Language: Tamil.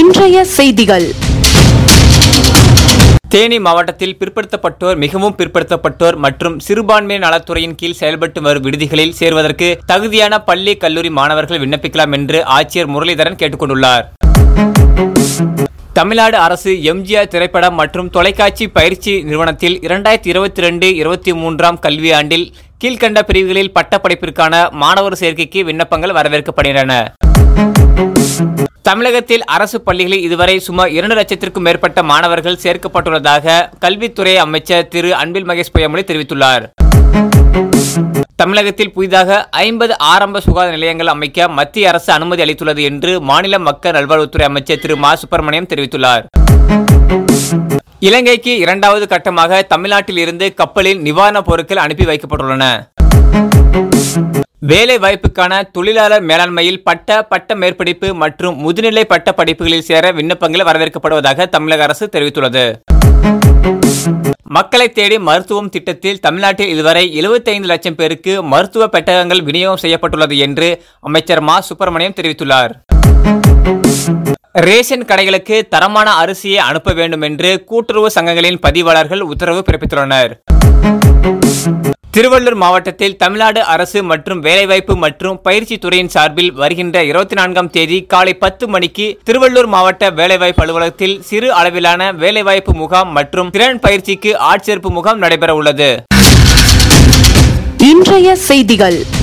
இன்றைய செய்திகள் தேனி மாவட்டத்தில் பிற்படுத்தப்பட்டோர் மிகவும் பிற்படுத்தப்பட்டோர் மற்றும் சிறுபான்மை நலத்துறையின் கீழ் செயல்பட்டு வரும் விடுதிகளில் சேர்வதற்கு தகுதியான பள்ளி கல்லூரி மாணவர்கள் விண்ணப்பிக்கலாம் என்று ஆட்சியர் முரளிதரன் கேட்டுக்கொண்டுள்ளார் தமிழ்நாடு அரசு எம்ஜிஆர் திரைப்படம் மற்றும் தொலைக்காட்சி பயிற்சி நிறுவனத்தில் இரண்டாயிரத்தி இருபத்தி ரெண்டு இருபத்தி மூன்றாம் கல்வியாண்டில் கீழ்கண்ட பிரிவுகளில் பட்டப்படிப்பிற்கான மாணவர் சேர்க்கைக்கு விண்ணப்பங்கள் வரவேற்கப்படுகின்றன தமிழகத்தில் அரசு பள்ளிகளில் இதுவரை சுமார் இரண்டு லட்சத்திற்கும் மேற்பட்ட மாணவர்கள் சேர்க்கப்பட்டுள்ளதாக கல்வித்துறை அமைச்சர் திரு அன்பில் மகேஷ் பொய்யாமொழி தெரிவித்துள்ளார் தமிழகத்தில் புதிதாக ஐம்பது ஆரம்ப சுகாதார நிலையங்கள் அமைக்க மத்திய அரசு அனுமதி அளித்துள்ளது என்று மாநில மக்கள் நல்வாழ்வுத்துறை அமைச்சர் திரு மா சுப்பிரமணியம் தெரிவித்துள்ளார் இலங்கைக்கு இரண்டாவது கட்டமாக தமிழ்நாட்டில் இருந்து கப்பலில் நிவாரணப் பொருட்கள் அனுப்பி வைக்கப்பட்டுள்ளன வேலை வாய்ப்புக்கான தொழிலாளர் மேலாண்மையில் பட்ட பட்ட மேற்படிப்பு மற்றும் முதுநிலை பட்ட படிப்புகளில் சேர விண்ணப்பங்கள் வரவேற்கப்படுவதாக தமிழக அரசு தெரிவித்துள்ளது மக்களை தேடி மருத்துவம் திட்டத்தில் தமிழ்நாட்டில் இதுவரை 75 லட்சம் பேருக்கு மருத்துவ பெட்டகங்கள் விநியோகம் செய்யப்பட்டுள்ளது என்று அமைச்சர் மா சுப்பிரமணியம் தெரிவித்துள்ளார் ரேஷன் கடைகளுக்கு தரமான அரிசியை அனுப்ப வேண்டும் என்று கூட்டுறவு சங்கங்களின் பதிவாளர்கள் உத்தரவு பிறப்பித்துள்ளனர் திருவள்ளூர் மாவட்டத்தில் தமிழ்நாடு அரசு மற்றும் வேலைவாய்ப்பு மற்றும் பயிற்சி துறையின் சார்பில் வருகின்ற இருபத்தி நான்காம் தேதி காலை பத்து மணிக்கு திருவள்ளூர் மாவட்ட வேலைவாய்ப்பு அலுவலகத்தில் சிறு அளவிலான வேலைவாய்ப்பு முகாம் மற்றும் திறன் பயிற்சிக்கு ஆட்சேர்ப்பு முகாம் நடைபெற உள்ளது இன்றைய செய்திகள்